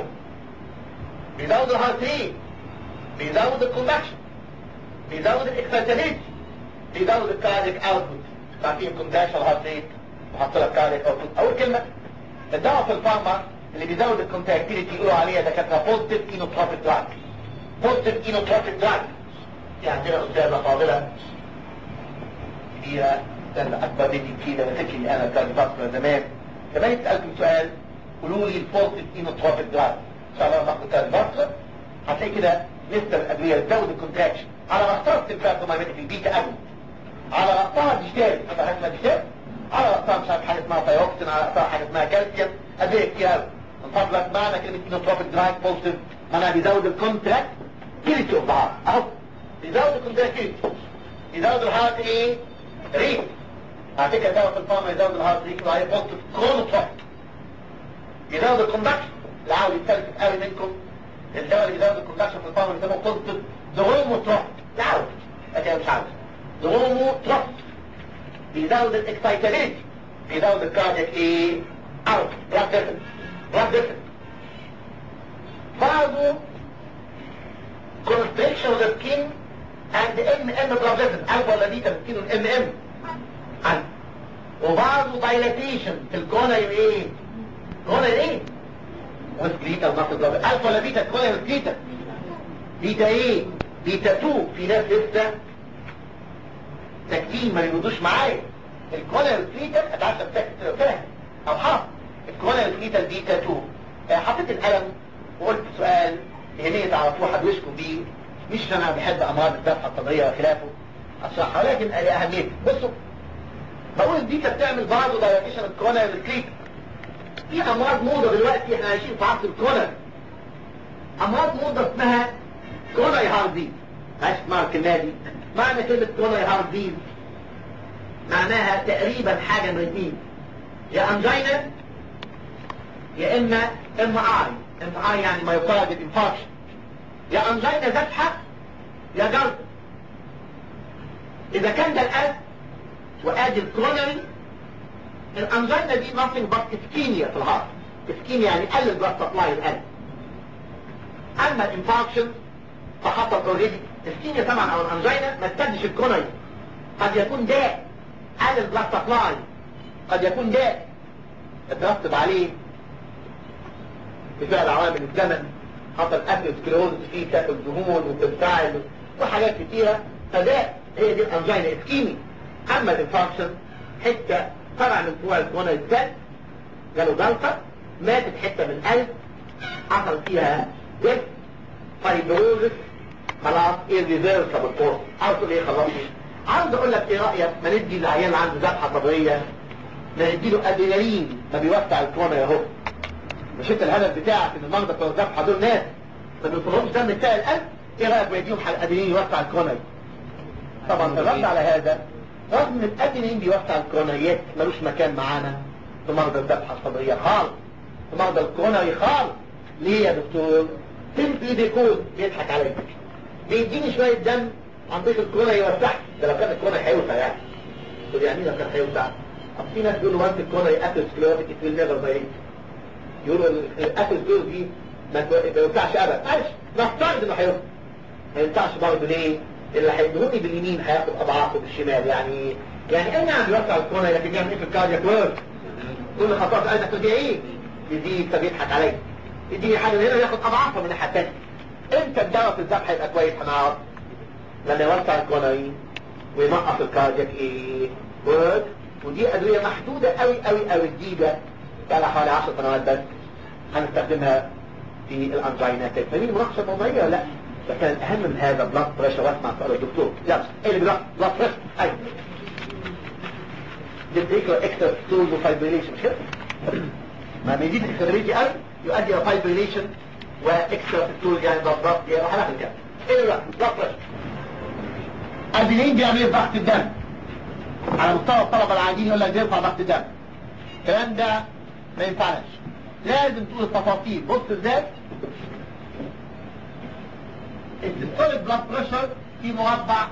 بيزود الهارت ريت بيزود الكونتراكشن بيزود الاكسايتابيلتي بيزود الكارديك اوتبوت تعرفين كونتراكشن هارت ريت وحط لك كارديك اوتبوت اول كلمه الدواء في الفارما اللي بيزود الكونتراكتيليتي يقولوا عليها دكاتره بوزيتيف اينوتروبيك دراج بوزيتيف اينوتروبيك دراج في عندنا استاذه فاضله كبيره استاذه اكبر مني كده فكري انا كان فاسكولار زمان كمان سالتم سؤال قولوا لي البوزيتيف اينوتروبيك دراج ان شاء الله ناخد كان فاسكولار هتلاقي كده لسه الادويه تزود الكونتراكشن على ما اخترت الفاتومايميتيك البيتا اجون على رأسها ديجتال حاجه اسمها ديجتال على رأسها مش عارف حاجه اسمها ثايروكسين على رأسها حاجه اسمها كالسيوم ادويه كتير قوي من فضلك معنى كلمه اينوتروبيك دراج بوزيتيف معناها بيزود الكونتراكت كيلتي اوف ذا هارت اهو بيزود الكونتراكتيلتي يزود الهارت ايه؟ ريت على فكره دواء في الفارما يزود الهارت ريت وعليه بوزيتيف كرونوتروبيك يزود الكوندكشن اللي عاوز يتكلم قوي منكم الدواء اللي يزود الكوندكشن في الفارما يسموه بوزيتيف دروموتروبيك لا عاوز لكن أنا مش عاوز دروموتروبيك بيزود الاكسايتابيلتي بيزود الكاردياك ايه؟ اوت بلاد فيسل بلاد فيسل برضه constriction of the skin and MM blood vessel قلب ولا بيتا مسكين الام ام قلب وبرضه dilatation في الكونر ايه؟ كونر ايه؟ وسكليتا وماسل بلاد الفا ولا بيتا كونر وسكليتا بيتا ايه؟ بيتا 2 في ناس لسه تكتين ما يردوش معايا الكونر وسكليتا اتعشى فاهم او حافظ الكونر وسكليتا البيتا 2 حطيت القلم وقلت سؤال يهمني تعرفوه حدوشكم بيه مش عشان انا بحب امراض الذبحه الطبيه وخلافه اشرحها ولكن اهميتها بصوا بقول دي كانت بتعمل بعض دايلاتيشن الكورونا والكليك في امراض موضه دلوقتي احنا عايشين في عصر الكورونا امراض موضه اسمها كورونا هارت ديز معلش اسمعوا الكلمه دي معنى كلمه كورونا هارت ديز معناها تقريبا حاجه من الاثنين يا انجينا يا اما ام اي ام اي يعني مايوكارديال انفاركشن يا انجينا ذبحه يا جلد اذا كان ده القلب وادي الكرونري الانجينا دي nothing but اسكيميا في الهارت اسكيميا يعني قلل بلاد سبلاي القلب اما الانفاركشن فحصل اوريدي السينيا طبعا او الانجينا ما تسدش الكورونري قد يكون داء على البلاد سبلاي قد يكون داء اترتب عليه بفعل عوامل الزمن حصل اثيروسكليروز فيه تاكل دهون وتنفعل وحاجات كتيره فداء هي دي الانجينا اسكيمي اما الانفاركشن حته طلع من فوق الكورونري الزد جاله جلطه ماتت حته من القلب حصل فيها ديث فايبروزس خلاص irreversible كورس عاوز تقول ايه خلاص عاوز اقول لك ايه رايك ما ندي العيان اللي عنده ذبحه صدريه ما نديله ادرينالين ما بيوسع الكورونا اهو مش انت الهدف بتاعك ان المرضى بتوع الذبحه دول ناس ما بيوصلهمش دم بتاع القلب ايه رايك ما يديهم ادرينالين يوسع الكورونا طبعا الرد على هذا رغم ان الادرينالين بيوسع الكوروناريات ملوش مكان معانا في مرضى الذبحه الصدريه خالص في مرضى الكوروناري خالص ليه يا دكتور سيمبلي بيكون بيضحك عليا بيديني شويه دم عن طريق الكورونا يوسع ده لو كان الكورونا هيوسع يعني تقول يعني لو كان هيوسع طب في ناس بيقولوا وانت الكورونا يقتل سكليروتيك في النيفر باي يقولوا القتل سكليروز دي ما يوسعش ابدا معلش نفترض انه هيوسع ما ينفعش برضه ليه؟ اللي هيدهوني باليمين هياخد اضعافه بالشمال يعني يعني اي نعم بيوسع الكورونا لكن بيعمل ايه في الكاردياك وورد كل خطوات قلبك ترجع ايه؟ يزيد فبيضحك عليا يديني حاجه من هنا وياخد اضعافها من الناحيه الثانيه امتى الدواء في الذبح يبقى كويس هنعرف لما يوسع الكوروناري وينقص الكاردياك ايه وورد ودي ادويه محدوده قوي قوي قوي جديده بقى لها حوالي 10 سنوات بس هنستخدمها في الانجينا فاهمين المناقشه الموضوعيه ولا لا؟ لكن الاهم من هذا بلاد بريشر واسمع سؤال الدكتور يلا ايه اللي بلاد بلاد بريشر ايوه ديتريكولار اكسترا ستول وفايبريليشن مش كده؟ ما بيزيد الاكسترابيليتي قوي يؤدي الى فايبريليشن واكسترا ستول يعني ضغط يعني حاجه كده ايه اللي بلاد بريشر ادرينالين بيعمل ايه ضغط الدم على مستوى الطلبه العاديين يقول لك بيرفع ضغط الدم الكلام ده ما ينفعش لازم تقول التفاصيل بص ازاي السيستوليك بلاد بريشر في مربع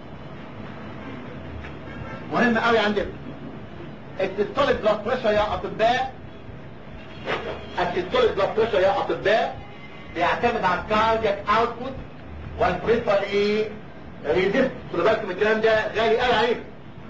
مهم قوي عندنا السيستوليك بلاد بريشر يا اطباء السيستوليك بلاد بريشر يا اطباء بيعتمد على الكاردياك اوتبوت والبريفر ايه ريزيست خدوا بالكم الكلام ده غالي قوي عليكم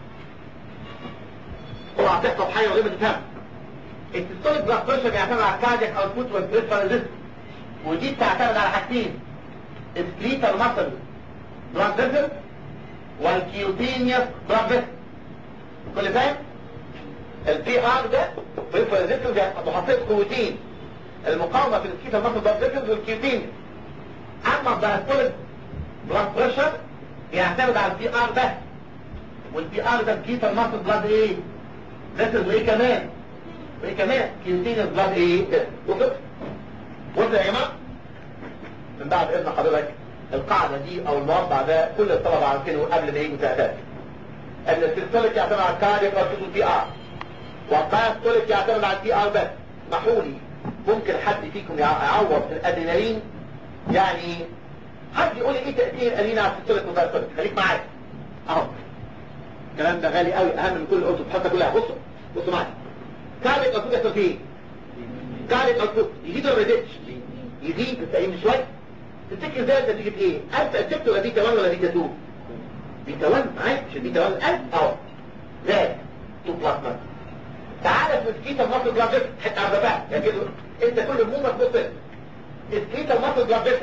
اوعى تحفظ حاجه وغير ما تفهم السيستوليك بلاد بريشر بيعتمد على الكاردياك اوتبوت والبريفر ريزيست ودي بتعتمد على حاجتين السكليتال ماسل بلاد فيسل والكيوتينيوس بلاد فيسل كل فاهم البي ار ده بريفر ريزيست ده محطيه قوتين المقاومه في السكليتال ماسل بلاد فيسل والكيوتينيوس اما الدايستوليك بلاد بريشر بيعتمد على البي ار ده والبي ار ده سكليتال ماسل بلاد ايه فيسل وايه كمان وايه كمان كيوتينيوس بلاد ايه وصل وصل يا جماعه من بعد اذن حضرتك القاعدة دي او المربع ده كل الطلبة عارفينه قبل ما يجوا تأدات ان السيستوليك يعتمد على الكاردياك او البي ار والدايستوليك يعتمد على البي ار بس محولي ممكن حد فيكم يعوض الادرينالين يعني حد يقول لي ايه تأثير الادرينالين على السيستوليك والدايستوليك خليك معايا اهو الكلام ده غالي قوي اهم من كل الاسس حتى كلها بصوا بصوا معايا كاردياك او يحصل فيه كاردياك او يزيد ولا ما يزيدش يزيد بالتقييم شويه تفتكر ازاي نتيجه ايه؟ انت اكتبت ولا بيتا 1 ولا بيتا 2 بيتا 1 معاك مش بيتا 1 الف اهو زائد 2 بلس 1 تعالى في السكيتا المصل بلاد حتى على بقى يا كده انت كل همومك بص السكيتا المصل بلاد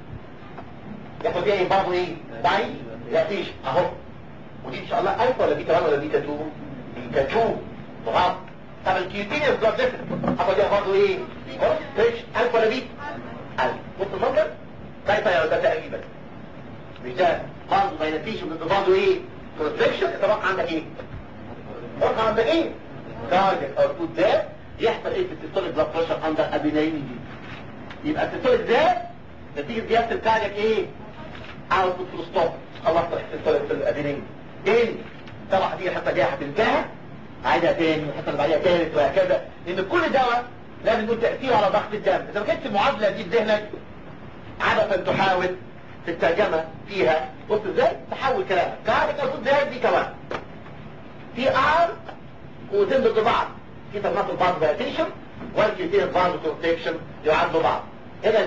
ياخد فيها ايه برضه ايه؟ ضعيف لا فيش اهو ودي ان شاء الله الف ولا بيتا 1 ولا بيتا 2 بيتا 2 غلط طب الكيوتينيوس بلاد فيسل هاخد فيها برضه ايه؟ بص فيش الف ولا بيتا؟ الف بص المنظر كيف يا ده تقريبا مش ده برضه ما ينفيش ضد برضه ايه كونستريكشن يتبقى عندك ايه يتبقى عندك ايه كارديك اوتبوت ده يحصل ايه في السيستوليك بلاد بريشر عندك ادرينالين دي يبقى السيستوليك ده نتيجه زياده الكارديك ايه اوتبوت في الستوب خلصت السيستوليك في الادرينالين تاني طبعا هتيجي الحته الجايه هتنتهي عايزها تاني والحته اللي بعديها تالت وهكذا لان كل دواء لازم يكون تاثيره على ضغط الدم اذا ما كانتش المعادله دي في ذهنك عادة تحاول في الترجمة فيها بص ازاي تحول كلامك كارك الفوت زي دي كمان في ار قوتين ضد بعض في تناقض بعض فيتيشن والكيوتين بعض كونتكشن يعادلوا بعض هنا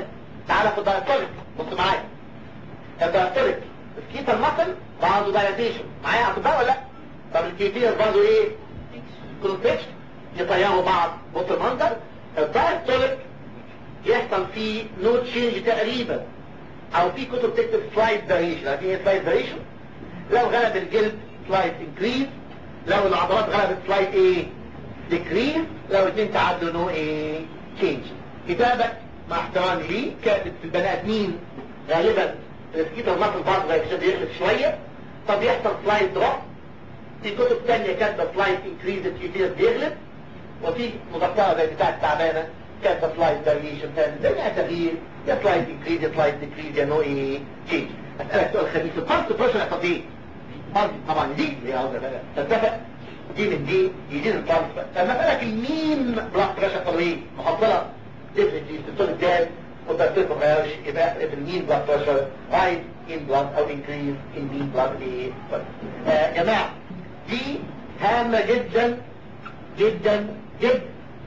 تعالى في الدايستوليك بص معايا الدايستوليك سكيتال ماسل برضه دايلاتيشن معايا اطباء ولا لا طب الكيتير برضه ايه كونتكست يطيروا بعض بص المنظر الدايستوليك يحصل فيه نو تشينج تقريبا او في كتب تكتب سلايد فاريشن عارفين ايه سلايد فاريشن لو غلب الجلد سلايد انكريز لو العضلات غلبت سلايد ايه ديكريز لو الاثنين تعادلوا نو ايه تشينج كتابك مع احترامي ليه كاتب في البني ادمين غالبا السكيتر ماسل بعض زي كده بيغلب شويه طب يحصل سلايد دروب في كتب ثانيه كاتبه سلايد انكريز الكيتير بيغلب وفي مذكره زي بتاعه التعبانه كاتبه سلايد فاريشن ثاني ده يعني تغيير يا سلايد انكريز يا سلايد ديكريز يا نو ايه تشينج اسالك سؤال خبيث البلس بريشر يحصل ايه؟ قصدي طبعا دي هي قصدي بقى تتفق دي من دي يجي الترانسفير لما بالك المين بلاد بريشر يحصل ايه؟ محصله ديفنتلي ستون الجاز والترتيب ما غيرش يبقى في المين بلاد بريشر رايز ان بلاد او انكريز ان مين بلاد ايه؟ يا جماعه دي هامه جدا جدا جدا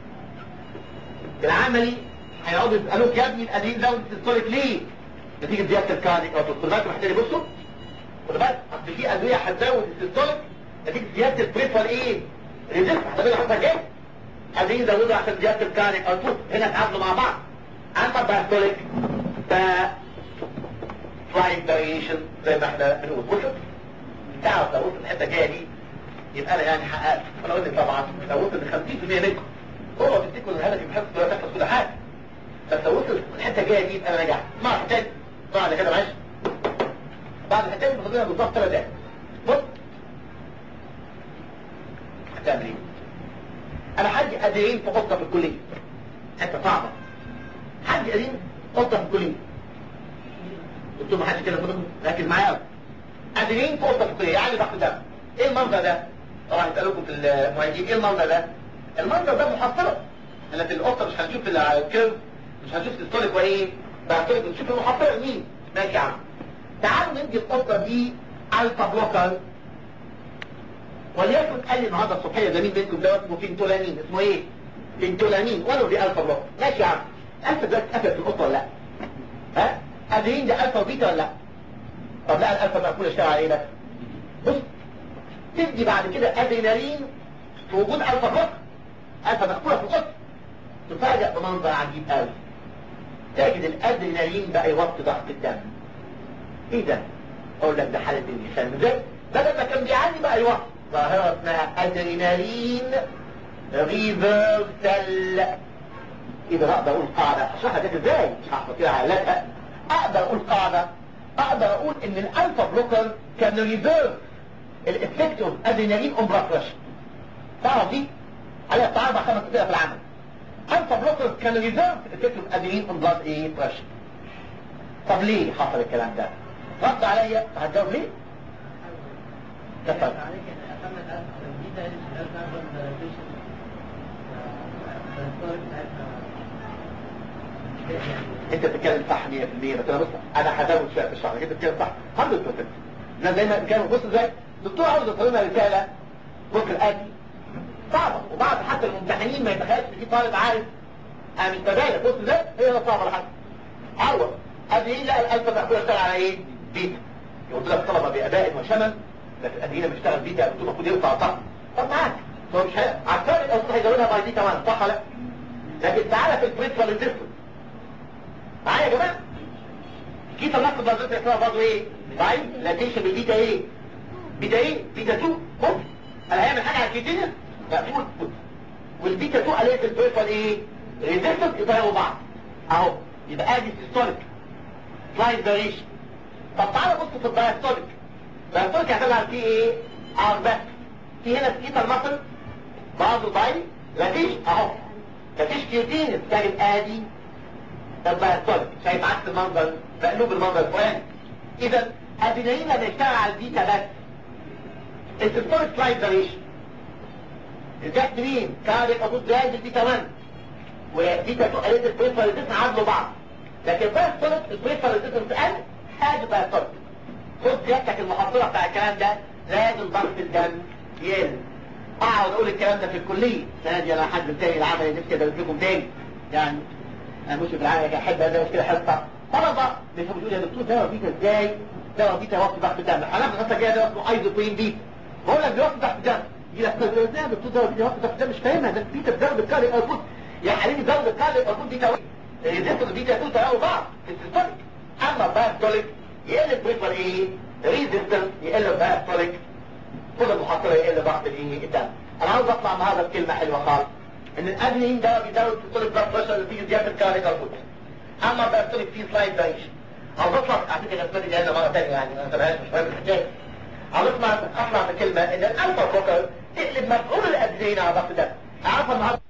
العملي هيقعدوا يسالوك يا ابني القديم ده وتستولك ليه؟ نتيجه زياده الكارنيك او خد بالك محتاج بصوا خد بالك اصل في ادويه هتزود السيستوليك نتيجه زياده البريفر ايه؟ ريزيست هتبقى حتى كده عايزين يزودوا عشان زياده الكارنيك او توت هنا اتعاملوا مع بعض اما الدايستوليك ف فلاينج فاريشن زي ما احنا بنقول بصوا تعرف لو وصل الحته الجايه دي يبقى انا يعني حققت انا قلت طبعا لو وصل ل 50% منكم هو تفتكروا ان الهدف يبقى حفظ تحفظ كل حاجه بس لو وصل الحته الجايه دي يبقى انا نجحت مع تاني بعد كده معلش بعد الحته دي بفضلها بالظبط ثلاث دقايق بص هتعمل ايه؟ انا حد قادرين في قطه في الكليه حته صعبه حد قادرين قطه في الكليه قلت له حد كده فضل ركز معايا قوي قادرين في قطه في الكليه يعني ضغط دم ايه المنظر ده؟ طبعا هسألكم في المعيدين ايه المنظر ده؟ المنظر ده محصلة انا في القطة مش هنشوف الكيرف مش هنشوف الستوليك وايه بعتقد نشوف المحصلة مين ماشي يا عم تعالوا ندي القطة دي الفا بلوكر وليكن قال لي النهارده الصبحيه ده مين منكم ده اسمه فينتولامين اسمه ايه؟ فينتولامين ولو دي الفا بلوكر ماشي يا عم الفا ده اتقفل في القطه ولا لا؟ ها؟ ادرين ده الفا وبيتا ولا لا؟ طب لا الالفا مقفول اشتغل على ايه ده؟ بص تدي بعد كده ادرينالين في وجود الفا بلوكر الفا مقفوله في القطه تفاجئ بمنظر عجيب قوي تجد الادرينالين بقى يوطي ضغط الدم ايه ده؟ اقول لك ده حاله الانسان ازاي؟ بدل ما كان بيعاني بقى يوطي ظاهرة اسمها ادرينالين ريفرسال اذا اقدر اقول قاعدة اشرحها ده ازاي مش هحط كده على اقدر اقول قاعدة اقدر اقول ان الالفا بلوكر كان ريفيرس الافكت اوف ادرينالين اون بلاد بريشر تعرف دي عليها تعرض خمس دقائق في العمل الفا بلوكر كان ريفيرس الافكت اوف ادرينالين اون بلاد ايه بريشر طب ليه حصل الكلام ده رد عليا هتجاوب ليه تفضل انت بتتكلم صح 100% بس انا بص انا هزود شويه في الشرح انت بتتكلم صح 100% انا زي ما كانوا بص ازاي الدكتور عاوز يوصل لنا رساله بص الاتي صعبه وبعض حتى الممتحنين ما يتخيلش ان في طالب عارف انا مش تباين بص ازاي هي لا صعبه ولا حاجه عوض ادي ايه لا الالفا مقبوله اشتغل على ايه؟ بيتا يقول لك الطلبه باداء وشمل لكن ادينا بيشتغل بيتا الدكتور المفروض يرفع طاقه طب معاك هو مش عارف الاصل هيزودها باي دي كمان صح ولا لكن تعالى في البريتفال ريزيستنس معايا يا جماعه كيف ناخد درجات الاحتراف برضه ايه طيب لاتيشن بالبيتا ايه بيتا ايه بيتا 2 بص انا هيعمل حاجه على الكيتينيا مقفول والبيتا 2 قالت البريتفال ايه ريزيستنس يطيروا بعض اهو يبقى ادي سيستوليك سلايد فاريشن طب تعالى بص في الدايستوليك الدايستوليك هتطلع فيه ايه ار بس في هنا سكيتر ماسل برضه باي مفيش اهو مفيش كيوتينس كان ادي الدايستوليك شايف عكس المنظر مقلوب المنظر الفلاني اذا ادينالين لما يشتغل على البيتا بس السيستوليك سلايد فاريشن الجاك مين كارد ابوت جايز البيتا 1 وبيتا 2 قالت البريفر ريزيستنس عادلوا بعض لكن الدايستوليك البريفر ريزيستنس قل حاجه دايستوليك خد سيادتك المحصله بتاع الكلام ده لازم ضغط الدم يقل اقعد اقول الكلام ده في الكليه السنه دي انا حد تاني العمل نفسي ادرس لكم تاني يعني انا مش بالعافيه احب ادرس كده حصه طبعا بقى مش بتقول يا دكتور دواء بيتا ازاي دواء بيتا يوطي ضغط الدم هناخد مثلا جايه دواء اسمه ايزوبين بيتا بقول لك بيوطي ضغط الدم يجي لك ازاي يا دكتور دواء بيتا يوطي ضغط الدم مش فاهمها ده بيتا بزود الكاري اوتبوت يا حبيبي زود الكاري اوتبوت دي توي ريزيستنس البيتا 2 تلاقوا بعض في السيستوليك اما باستوليك يقل بريفر ايه ريزيستنس يقل باستوليك كل المحصله يقل ضغط الايه الدم انا عاوز اطلع النهارده بكلمه حلوه خالص ان الادرينالين ده بيزود السيستوليك بلاد بريشر نتيجه زياده الكاري اوتبوت اما باستوليك في سلايد فاريشن عاوز اطلع على فكره الاسباب دي هنا مره ثانيه يعني ما سمعهاش مش مهم الحكايه عاوز اطلع اطلع بكلمه ان الالفا بلوكر تقلب مفعول الادرينالين على ضغط الدم عارفه النهارده